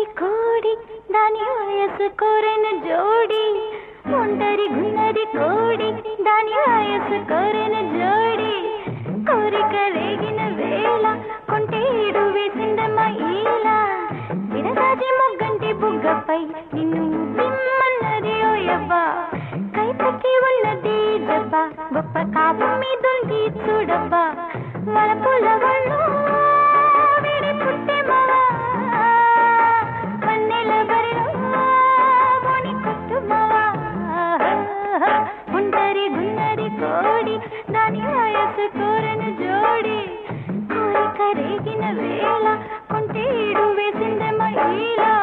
గున్నది కోడి దాని వయసు కోరెన జోడి ఒంటరి గున్నది కోడి దాని వయసు కోరెన జోడి కోరిక రేగిన వేళ కొంటేడు వేసిందమ్మ ఈల విరసాజి మొగ్గంటి బుగ్గపై నిన్ను తిమ్మన్నది ఓయబ్బా కైపకి ఉన్నది జబ్బ గొప్ప కాపు మీదుంది చూడబ్బా వలపుల వళ్ళు విడి పుట్టే మవా వన్నెల బరిలో బోని కొట్టు మవా ఒంటరి గున్నది కోడి దాని వయసు కోరను జోడి కోరిక రేగిన వేళ కొంటేడు వేసిందమ్మ ఈలా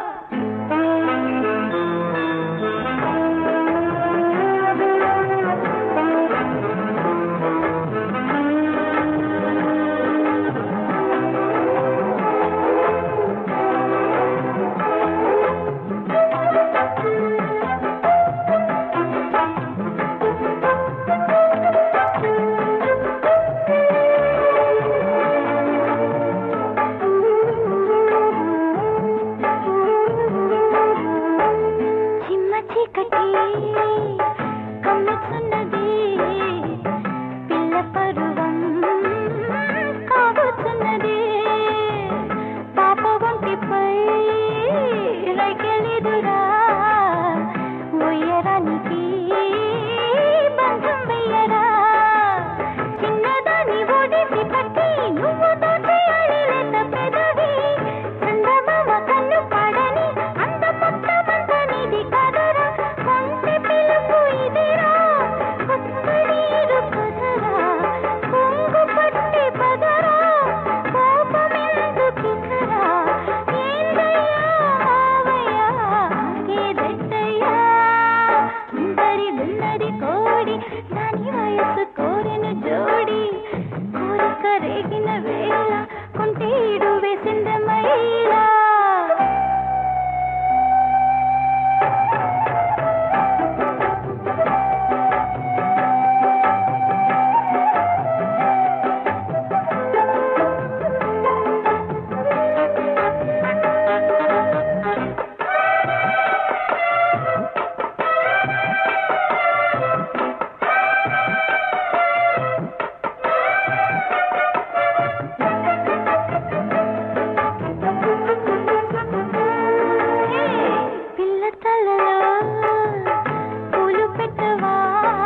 చిమ్మ చీకటి కమ్ముచున్నది పిల్ల పరువం కాబోతున్నది పాప ఒంటిపై రైకెలిదురా ఉయ్యరానికి బంధం వెయ్యరా చిన్నదాని ఓడేసి పట్టి నువ్వు దోచేయాలి లేత పెదవి చందమామ కన్ను పాడని అంద మొత్తమంతా నీది కదరా కొంచె పిలుపు ఇదిరా కొత్త నీరు కుదరా కొంగు పట్టి పదరా కోపమెందుకికరా ఏందయ్యా మావయ్యా ఏదట్టయ్యా ఇందరి గున్నది కోడి దాని వయసు కోరిన జోడి కోరిక రేగిన వేళ కొంటేడు వేసిందమైలా పిల్ల తలలో పూలు పెట్టవా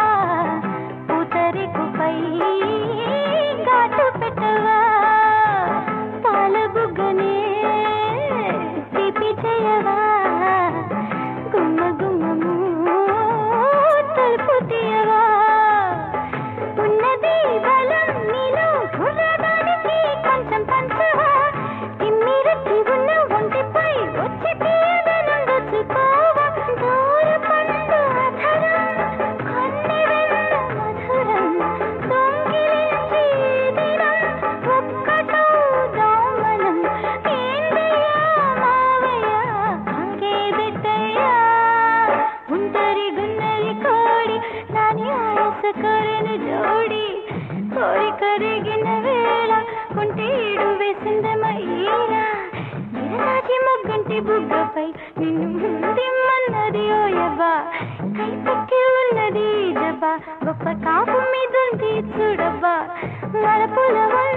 పూతరేకుపై ఘాటు పెట్టవా పాల బుగ్గనే తీపి చేయవా గుమ్మ గుమ్మము తలుపు తీయవా ఉన్నది బలం నీలో కుర్రదానికి కొంచెం పంచవా తిమ్మిరెత్తి ఉన్న ఒంటిపై వచ్చి తీయదనుండొచ్చుకోవా దూర పండు అధరం కొన్ని వెన్న మధురం దొంగిలించి దినం ఒక్కటో దోమనం ఏందయ్యా మావయ్యా అంగేదెట్టయ్యా ఉంటరి గున్నది కోడి దాని ఆయాస కోరెను జోడి కోరిక రేగిన వేళ కుంటీడు వేసిందమయ్యేలా విరసాచి మొగ్గంటి బుగ్గపై నిన్ను దిమ్మన్నది ఓయబ్బా కైపక్కి ఉన్నది జబ్బా గొప్ప కాపు మీదుంది చూడబ్బా మరపుల